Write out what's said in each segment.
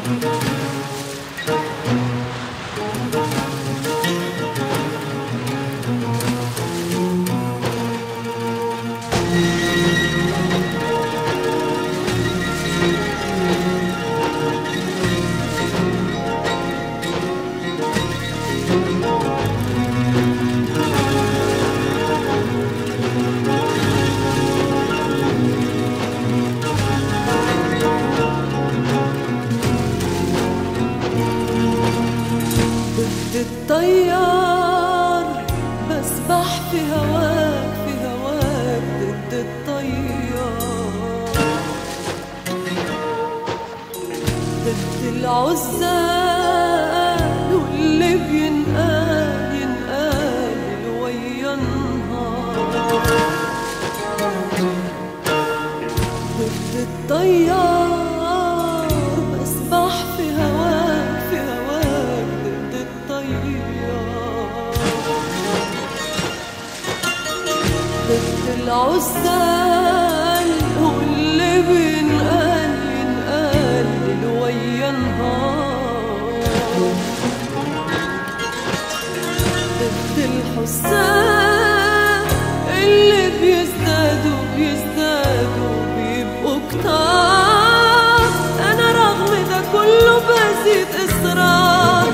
ضد الطيار بسبح في هواك في هواك ضد الطيار ضد العزال واللي بينقال ينقال ويا النهار ضد الطيار بسبح في هواك في هواك ضد الطيار ضد العزال واللي بينقال ينقال ويا نهار ضد الحسان اللي بيزدادوا بيزدادوا بيبقوا كتار انا رغم ده كله بزيد اصرار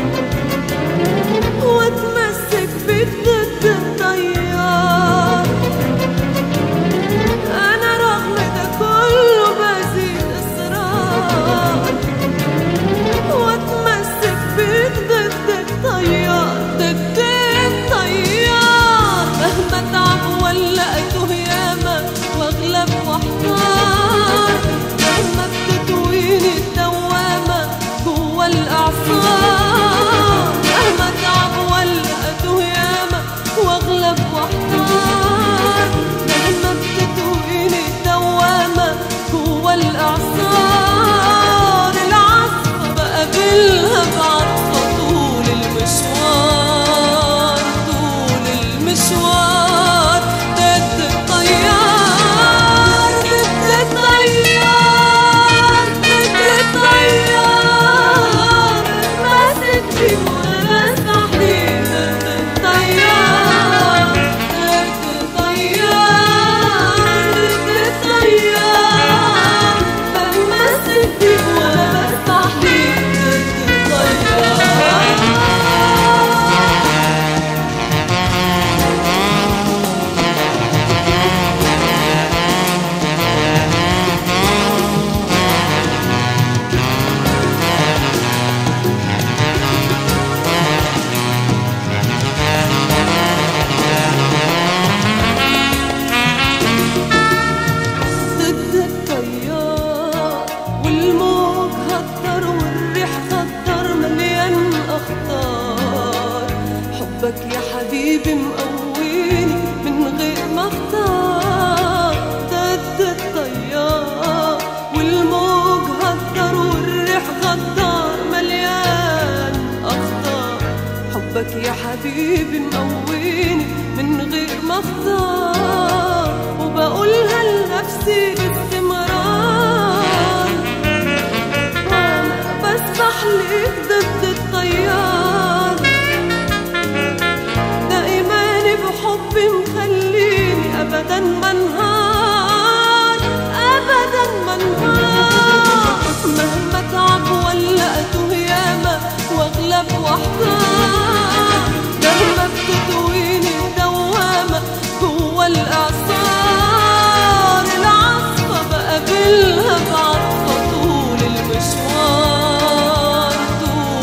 واتمسك بيك ضد التيار انا رغم ده كله بزيد اصرار واتمسك بيك ضد التيار ضد التيار مهما تعب ولا اتوه ياما واغلب واحتار مهما بتكويني الدوامة جوا الاعصار مهما تعب ولا اتوه ياما واغلب واحتار مهما بتكويني الدوامة جوا الاعصار العصفة بقابلها بعطفة طول المشوار طول المشوار ضد الطيار ضد الطيار ضد الطيار ماسك في مستحيل ضد الطيار ضد الطيار ضد الطيار ماسك في مستحيل ضد الطيار ضد التيار والموج هدر والريح غدر مليان اخطار حبك يا حبيبي مقويني من غير ما اختار ضد التيار والموج هدر والريح غدر مليان اخطار حبك يا حبيبي مقويني من غير ما اختار وبقولها لنفسي باستمرار وانا بسبح ليك ضد التيار ده ايماني بحبي مخليني ابدا ما انهار ابدا ما انهار مهما تعب ولا اتوه ياما واغلب واحتار مهما بتطويني الدوامة جوا الاعصار العصفة بقابلها بعطفة طول المشوار طول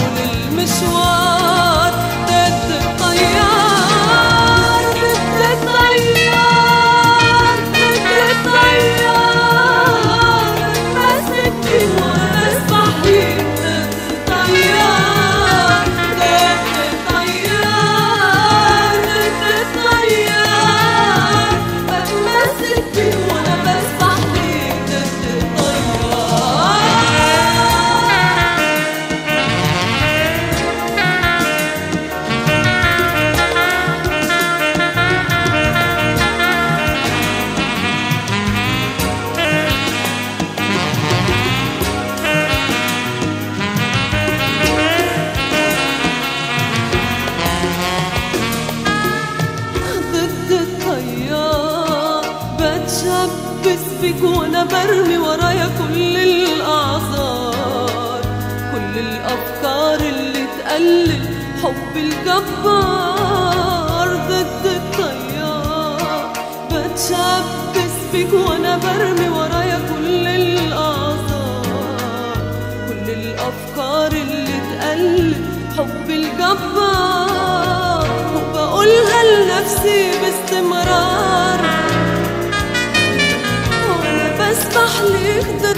وانا برمي ورايا كل الاعذار كل الافكار اللي تقلل حب الجبار ضد التيار بتشبث فيك وانا برمي ورايا كل الاعذار كل الافكار اللي تقلل حب الجبار وبقولها لنفسي باستمرار وانا بسبح ليك ضد